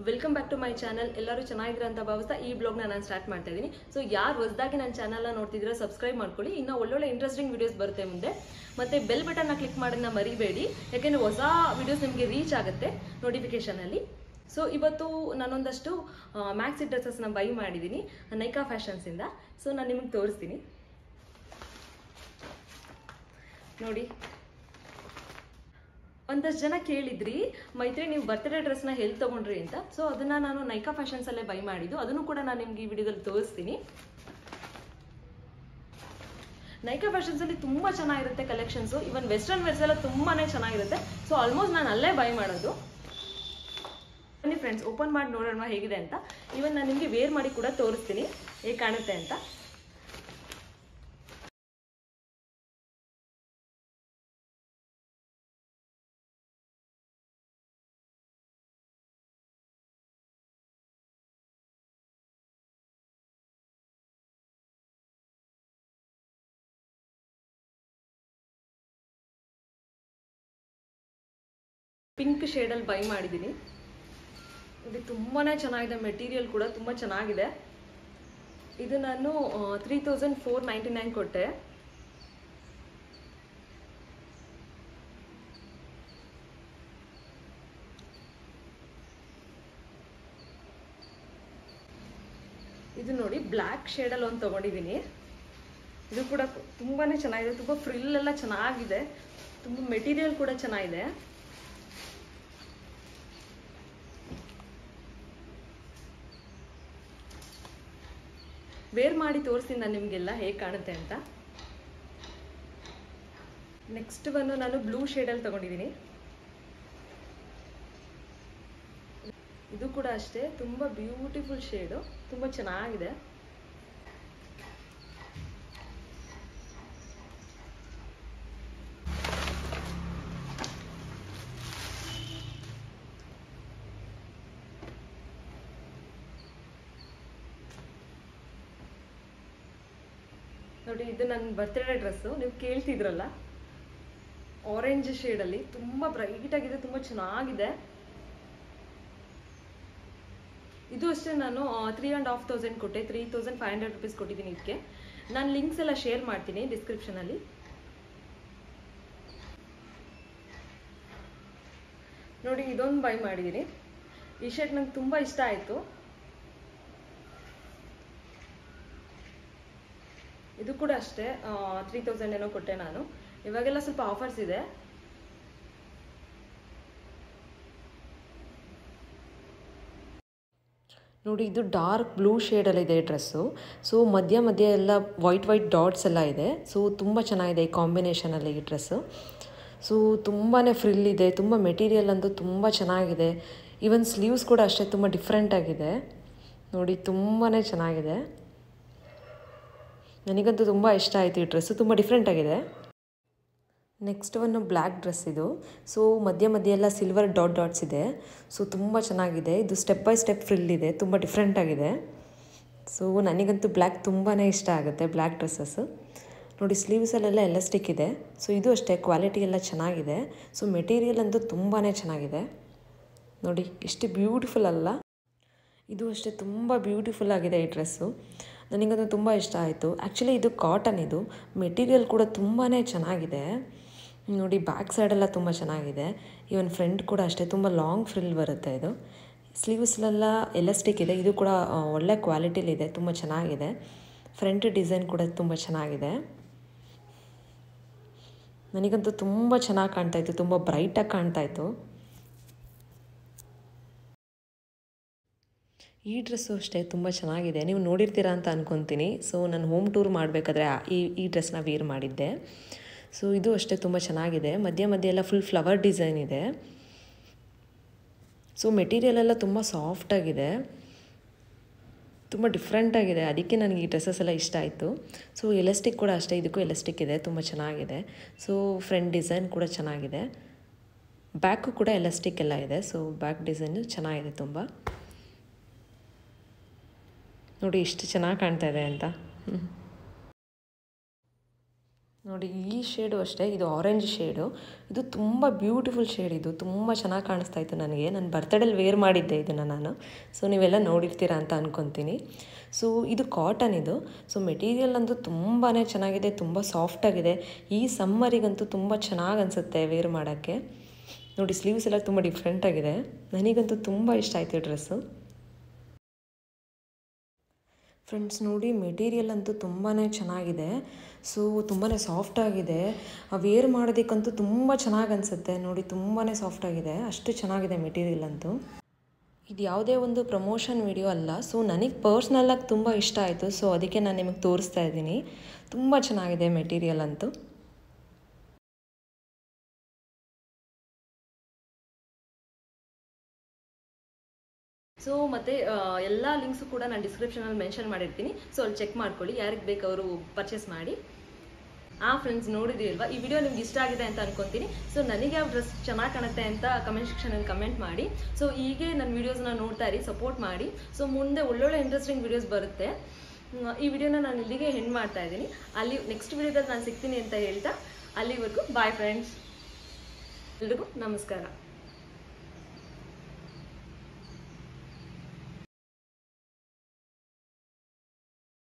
welcome back to my channel ಎಲ್ಲರೂ ಚೆನ್ನಾಗಿದ್ರೆ ಅಂತ ಭಾವಿಸ್ತಾ ಈ ಬ್ಲಾಗ್ನ ನಾನು ಸ್ಟಾರ್ಟ್ ಮಾಡ್ತಾ ಇದ್ದೀನಿ ಸೊ ಯಾರು ಹೊಸದಾಗಿ ನನ್ನ ಚಾನಲ್ನ ನೋಡ್ತಿದ್ರೆ ಸಬ್ಸ್ಕ್ರೈಬ್ ಮಾಡ್ಕೊಳ್ಳಿ ಇನ್ನು ಒಳ್ಳೊಳ್ಳೆ ಇಂಟ್ರೆಸ್ಟಿಂಗ್ ವಿಡಿಯೋಸ್ ಬರುತ್ತೆ ಮುಂದೆ ಮತ್ತೆ ಬೆಲ್ ಬಟನ್ನ ಕ್ಲಿಕ್ ಮಾಡೋದನ್ನ ಮರಿಬೇಡಿ ಯಾಕೆಂದ್ರೆ ಹೊಸ ವಿಡಿಯೋಸ್ ನಿಮಗೆ ರೀಚ್ ಆಗುತ್ತೆ ನೋಟಿಫಿಕೇಶನಲ್ಲಿ ಸೊ ಇವತ್ತು ನಾನೊಂದಷ್ಟು ಮ್ಯಾಕ್ಸಿ ಡ್ರೆಸ್ಸಸ್ನ ಬೈ ಮಾಡಿದ್ದೀನಿ ನೈಕಾ ಫ್ಯಾಷನ್ಸಿಂದ ಸೊ ನಾನು ನಿಮಗೆ ತೋರಿಸ್ತೀನಿ ನೋಡಿ ಒಂದಷ್ಟು ಜನ ಕೇಳಿದ್ರಿ ಮೈತ್ರಿ ನೀವು ಬರ್ತ್ಡೇ ಡ್ರೆಸ್ನ ಎಲ್ಲಿ ತಗೊಂಡ್ರಿ ಅಂತ ಸೊ ಅದನ್ನ ನಾನು ನೈಕಾ ಫ್ಯಾಷನ್ಸ್ ಅಲ್ಲೇ ಬೈ ಮಾಡಿದ್ದು ಅದನ್ನು ಕೂಡ ನಾನು ನಿಮ್ಗೆ ಈ ವಿಡಿಯೋದಲ್ಲಿ ತೋರಿಸ್ತೀನಿ ನೈಕಾ ಫ್ಯಾಷನ್ಸ್ ಅಲ್ಲಿ ತುಂಬಾ ಚೆನ್ನಾಗಿರುತ್ತೆ ಕಲೆಕ್ಷನ್ಸ್ ಇವನ್ ವೆಸ್ಟರ್ನ್ ವೇರ್ಸ್ ಎಲ್ಲ ತುಂಬಾನೇ ಚೆನ್ನಾಗಿರುತ್ತೆ ಸೊ ಆಲ್ಮೋಸ್ಟ್ ನಾನು ಅಲ್ಲೇ ಬೈ ಮಾಡೋದು ಬನ್ನಿ ಫ್ರೆಂಡ್ಸ್ ಓಪನ್ ಮಾಡಿ ನೋಡೋಣ ಹೇಗಿದೆ ಅಂತ ಇವನ್ ನಾನು ನಿಮಗೆ ವೇರ್ ಮಾಡಿ ಕೂಡ ತೋರಿಸ್ತೀನಿ ಹೇಗೆ ಕಾಣುತ್ತೆ ಅಂತ ಪಿಂಕ್ ಶೇಡಲ್ಲಿ ಬೈ ಮಾಡಿದ್ದೀನಿ ಇದು ತುಂಬಾ ಚೆನ್ನಾಗಿದೆ ಮೆಟೀರಿಯಲ್ ಕೂಡ ತುಂಬ ಚೆನ್ನಾಗಿದೆ ಇದು ನಾನು three thousand four ninety nine ಕೊಟ್ಟೆ ಇದು ನೋಡಿ ಬ್ಲ್ಯಾಕ್ ಶೇಡಲ್ಲಿ ಒಂದು ತೊಗೊಂಡಿದ್ದೀನಿ ಇದು ಕೂಡ ತುಂಬಾ ಚೆನ್ನಾಗಿದೆ ತುಂಬ ಫ್ರಿಲ್ ಎಲ್ಲ ಚೆನ್ನಾಗಿದೆ ತುಂಬ ಮೆಟೀರಿಯಲ್ ಕೂಡ ಚೆನ್ನಾಗಿದೆ ವೇರ್ ಮಾಡಿ ತೋರಿಸ್ತೀನಿ ನಾನು ನಿಮಗೆಲ್ಲ ಹೇಗೆ ಕಾಣುತ್ತೆ ಅಂತ ನೆಕ್ಸ್ಟ್ ಬಂದು ನಾನು ಬ್ಲೂ ಶೇಡಲ್ಲಿ ತಗೊಂಡಿದ್ದೀನಿ ಇದು ಕೂಡ ಅಷ್ಟೇ ತುಂಬ ಬ್ಯೂಟಿಫುಲ್ ಶೇಡು ತುಂಬ ಚೆನ್ನಾಗಿದೆ ನೋಡಿ ಇದು ನನ್ನ ಬರ್ತ್ಡೇ ಡ್ರೆಸ್ಸು ನೀವು ಕೇಳ್ತಿದ್ರಲ್ಲ ಆರೆಂಜ್ ಶೇಡಲ್ಲಿ ತುಂಬ ಬ್ರೈಟ್ ಆಗಿದೆ ತುಂಬ ಚೆನ್ನಾಗಿದೆ ಇದು ಅಷ್ಟೇ ನಾನು ತ್ರೀ ಆ್ಯಂಡ್ ಹಾಫ್ ತೌಸಂಡ್ ಕೊಟ್ಟೆ three thousand five hundred rupees ಕೊಟ್ಟಿದ್ದೀನಿ ಇದಕ್ಕೆ ನಾನು ಲಿಂಕ್ಸ್ ಎಲ್ಲ ಶೇರ್ ಮಾಡ್ತೀನಿ ಡಿಸ್ಕ್ರಿಪ್ಷನಲ್ಲಿ ನೋಡಿ ಇದೊಂದು ಬೈ ಮಾಡಿದ್ದೀನಿ ಈ ಶರ್ಟ್ ನಂಗೆ ತುಂಬ ಇಷ್ಟ ಆಯಿತು ಇದು ಕೂಡ ಅಷ್ಟೇ ತ್ರೀ ತೌಸಂಡ್ ಏನೋ ಕೊಟ್ಟೆ ನಾನು ಇವಾಗೆಲ್ಲ ಸ್ವಲ್ಪ ಆಫರ್ಸ್ ಇದೆ ನೋಡಿ ಇದು ಡಾರ್ಕ್ ಬ್ಲೂ ಶೇಡಲ್ಲಿದೆ ಡ್ರೆಸ್ಸು ಸೊ ಮಧ್ಯ ಮಧ್ಯ ಎಲ್ಲ ವೈಟ್ ವೈಟ್ ಡಾಟ್ಸ್ ಎಲ್ಲ ಇದೆ ಸೊ ತುಂಬ ಚೆನ್ನಾಗಿದೆ ಈ ಕಾಂಬಿನೇಷನಲ್ಲಿ ಈ ಡ್ರೆಸ್ಸು ಸೊ ತುಂಬಾ ಫ್ರಿಲ್ ಇದೆ ತುಂಬ ಮೆಟೀರಿಯಲ್ ಅಂತೂ ತುಂಬ ಚೆನ್ನಾಗಿದೆ ಈವನ್ ಸ್ಲೀವ್ಸ್ ಕೂಡ ಅಷ್ಟೇ ತುಂಬ ಡಿಫ್ರೆಂಟ್ ಆಗಿದೆ ನೋಡಿ ತುಂಬಾ ಚೆನ್ನಾಗಿದೆ ನನಗಂತೂ ತುಂಬ ಇಷ್ಟ ಆಯಿತು ಈ ಡ್ರೆಸ್ಸು ತುಂಬ ಡಿಫ್ರೆಂಟ್ ಆಗಿದೆ ನೆಕ್ಸ್ಟ್ ಒಂದು ಬ್ಲ್ಯಾಕ್ ಡ್ರೆಸ್ ಇದು ಸೊ ಮಧ್ಯ ಮಧ್ಯ ಎಲ್ಲ ಸಿಲ್ವರ್ ಡಾಟ್ ಡಾಟ್ಸ್ ಇದೆ ಸೊ ತುಂಬ ಚೆನ್ನಾಗಿದೆ ಇದು ಸ್ಟೆಪ್ ಬೈ ಸ್ಟೆಪ್ ಫ್ರಿಲ್ ಇದೆ ತುಂಬ ಡಿಫ್ರೆಂಟ್ ಆಗಿದೆ ಸೊ ನನಗಂತೂ ಬ್ಲ್ಯಾಕ್ ತುಂಬಾ ಇಷ್ಟ ಆಗುತ್ತೆ ಬ್ಲ್ಯಾಕ್ ಡ್ರೆಸ್ಸಸ್ಸು ನೋಡಿ ಸ್ಲೀವ್ಸಲ್ಲೆಲ್ಲ ಎಲಾಸ್ಟಿಕ್ ಇದೆ ಸೊ ಇದು ಅಷ್ಟೇ ಕ್ವಾಲಿಟಿ ಎಲ್ಲ ಚೆನ್ನಾಗಿದೆ ಸೊ ಮೆಟೀರಿಯಲ್ ಅಂತೂ ತುಂಬಾ ಚೆನ್ನಾಗಿದೆ ನೋಡಿ ಎಷ್ಟು ಬ್ಯೂಟಿಫುಲ್ ಅಲ್ಲ ಇದು ಅಷ್ಟೇ ತುಂಬ ಬ್ಯೂಟಿಫುಲ್ ಆಗಿದೆ ಈ ಡ್ರೆಸ್ಸು ನನಗಂತೂ ತುಂಬ ಇಷ್ಟ ಆಯಿತು ಆ್ಯಕ್ಚುಲಿ ಇದು ಕಾಟನ್ ಇದು ಮೆಟೀರಿಯಲ್ ಕೂಡ ತುಂಬಾ ಚೆನ್ನಾಗಿದೆ ನೋಡಿ ಬ್ಯಾಕ್ ಸೈಡೆಲ್ಲ ತುಂಬ ಚೆನ್ನಾಗಿದೆ ಇವನ್ ಫ್ರಂಟ್ ಕೂಡ ಅಷ್ಟೇ ತುಂಬ ಲಾಂಗ್ ಫ್ರಿಲ್ ಬರುತ್ತೆ ಇದು ಸ್ಲೀವ್ಸ್ಲೆಲ್ಲ ಎಲಾಸ್ಟಿಕ್ ಇದೆ ಇದು ಕೂಡ ಒಳ್ಳೆ ಕ್ವಾಲಿಟಿಲಿದೆ ತುಂಬ ಚೆನ್ನಾಗಿದೆ ಫ್ರಂಟ್ ಡಿಸೈನ್ ಕೂಡ ತುಂಬ ಚೆನ್ನಾಗಿದೆ ನನಗಂತೂ ತುಂಬ ಚೆನ್ನಾಗಿ ಕಾಣ್ತಾಯಿತ್ತು ತುಂಬ ಬ್ರೈಟಾಗಿ ಕಾಣ್ತಾಯಿತ್ತು ಈ ಡ್ರೆಸ್ಸು ಅಷ್ಟೇ ತುಂಬ ಚೆನ್ನಾಗಿದೆ ನೀವು ನೋಡಿರ್ತೀರಾ ಅಂತ ಅನ್ಕೊತೀನಿ ಸೊ ನಾನು ಹೋಮ್ ಟೂರ್ ಮಾಡಬೇಕಾದ್ರೆ ಈ ಈ ಡ್ರೆಸ್ನ ವೇರ್ ಮಾಡಿದ್ದೆ ಸೊ ಇದು ಅಷ್ಟೇ ತುಂಬ ಚೆನ್ನಾಗಿದೆ ಮಧ್ಯ ಮಧ್ಯ ಎಲ್ಲ ಫುಲ್ ಫ್ಲವರ್ ಡಿಸೈನ್ ಇದೆ ಸೊ ಮೆಟೀರಿಯಲ್ ಎಲ್ಲ ತುಂಬ ಸಾಫ್ಟಾಗಿದೆ ತುಂಬ ಡಿಫ್ರೆಂಟ್ ಆಗಿದೆ ಅದಕ್ಕೆ ನನಗೆ ಈ ಡ್ರೆಸ್ಸಸ್ ಎಲ್ಲ ಇಷ್ಟ ಆಯಿತು ಸೊ ಎಲಾಸ್ಟಿಕ್ ಕೂಡ ಅಷ್ಟೇ ಇದಕ್ಕೂ ಎಲಾಸ್ಟಿಕ್ ಇದೆ ತುಂಬ ಚೆನ್ನಾಗಿದೆ ಸೊ ಫ್ರಂಟ್ ಡಿಸೈನ್ ಕೂಡ ಚೆನ್ನಾಗಿದೆ ಬ್ಯಾಕು ಕೂಡ ಎಲಾಸ್ಟಿಕ್ ಎಲ್ಲ ಇದೆ ಸೊ ಬ್ಯಾಕ್ ಡಿಸೈನು ಚೆನ್ನಾಗಿದೆ ತುಂಬ ನೋಡಿ ಎಷ್ಟು ಚೆನ್ನಾಗಿ ಕಾಣ್ತಾ ಇದೆ ಅಂತ ನೋಡಿ ಈ ಶೇಡು ಅಷ್ಟೇ ಇದು ಆರೆಂಜ್ ಶೇಡು ಇದು ತುಂಬ ಬ್ಯೂಟಿಫುಲ್ ಶೇಡ್ ಇದು ತುಂಬ ಚೆನ್ನಾಗಿ ಕಾಣಿಸ್ತಾ ಇತ್ತು ನನಗೆ ನಾನು ಬರ್ತಡೇಲಿ ವೇರ್ ಮಾಡಿದ್ದೆ ಇದನ್ನು ನಾನು ಸೊ ನೀವೆಲ್ಲ ನೋಡಿರ್ತೀರಾ ಅಂತ ಅಂದ್ಕೊತೀನಿ ಸೊ ಇದು ಕಾಟನ್ ಇದು ಸೊ ಮೆಟೀರಿಯಲ್ ಅಂತೂ ತುಂಬಾ ಚೆನ್ನಾಗಿದೆ ತುಂಬ ಸಾಫ್ಟಾಗಿದೆ ಈ ಸಮ್ಮರಿಗಂತೂ ತುಂಬ ಚೆನ್ನಾಗಿ ಅನಿಸುತ್ತೆ ವೇರ್ ಮಾಡೋಕ್ಕೆ ನೋಡಿ ಸ್ಲೀವ್ಸ್ ಎಲ್ಲ ತುಂಬ ಡಿಫ್ರೆಂಟಾಗಿದೆ ನನಗಂತೂ ತುಂಬ ಇಷ್ಟ ಆಯಿತು ಡ್ರೆಸ್ಸು ಫ್ರೆಂಡ್ಸ್ ನೋಡಿ ಮೆಟೀರಿಯಲ್ ಅಂತೂ ತುಂಬಾ ಚೆನ್ನಾಗಿದೆ ಸೊ ತುಂಬಾ ಸಾಫ್ಟಾಗಿದೆ ವೇರ್ ಮಾಡೋದಕ್ಕಂತೂ ತುಂಬ ಚೆನ್ನಾಗಿ ಅನಿಸುತ್ತೆ ನೋಡಿ ತುಂಬಾ ಸಾಫ್ಟಾಗಿದೆ ಅಷ್ಟು ಚೆನ್ನಾಗಿದೆ ಮೆಟೀರಿಯಲ್ ಅಂತೂ ಇದು ಯಾವುದೇ ಒಂದು ಪ್ರಮೋಷನ್ ವಿಡಿಯೋ ಅಲ್ಲ ಸೊ ನನಗೆ ಪರ್ಸ್ನಲ್ಲಾಗಿ ತುಂಬ ಇಷ್ಟ ಆಯಿತು ಸೊ ಅದಕ್ಕೆ ನಾನು ನಿಮಗೆ ತೋರಿಸ್ತಾ ಇದ್ದೀನಿ ತುಂಬ ಚೆನ್ನಾಗಿದೆ ಮೆಟೀರಿಯಲ್ ಅಂತೂ ಸೊ ಮತ್ತೆ ಎಲ್ಲ ಲಿಂಕ್ಸು ಕೂಡ ನಾನು ಡಿಸ್ಕ್ರಿಪ್ಷನಲ್ಲಿ ಮೆನ್ಷನ್ ಮಾಡಿರ್ತೀನಿ ಸೊ ಅಲ್ಲಿ ಚೆಕ್ ಮಾಡ್ಕೊಳ್ಳಿ ಯಾರಿಗೆ ಬೇಕು ಅವರು ಪರ್ಚೇಸ್ ಮಾಡಿ ಆ ಫ್ರೆಂಡ್ಸ್ ನೋಡಿದ್ರಿ ಅಲ್ವಾ ಈ ವಿಡಿಯೋ ನಿಮ್ಗೆ ಇಷ್ಟ ಆಗಿದೆ ಅಂತ ಅನ್ಕೊಂತೀನಿ ಸೊ ನನಗೆ ಯಾವ ಡ್ರೆಸ್ ಚೆನ್ನಾಗಿ ಕಾಣುತ್ತೆ ಅಂತ ಕಮೆಂಟ್ ಸೆಕ್ಷನಲ್ಲಿ ಕಮೆಂಟ್ ಮಾಡಿ ಸೊ ಹೀಗೆ ನನ್ನ ವಿಡಿಯೋಸ್ನ ನೋಡ್ತಾ ಇರಿ ಸಪೋರ್ಟ್ ಮಾಡಿ ಸೊ ಮುಂದೆ ಒಳ್ಳೊಳ್ಳೆ ಇಂಟ್ರೆಸ್ಟಿಂಗ್ ವಿಡಿಯೋಸ್ ಬರುತ್ತೆ ಹ್ಮ್, ಈ ವಿಡಿಯೋನ ನಾನು ಇಲ್ಲಿಗೆ ಹೆಣ್ಣು ಮಾಡ್ತಾ ಇದ್ದೀನಿ ಅಲ್ಲಿ ನೆಕ್ಸ್ಟ್ ವಿಡಿಯೋದಲ್ಲಿ ನಾನು ಸಿಗ್ತೀನಿ ಅಂತ ಹೇಳ್ತಾ ಅಲ್ಲಿವರೆಗೂ ಬಾಯ್ ಫ್ರೆಂಡ್ಸ್ ಎಲ್ರಿಗೂ ನಮಸ್ಕಾರ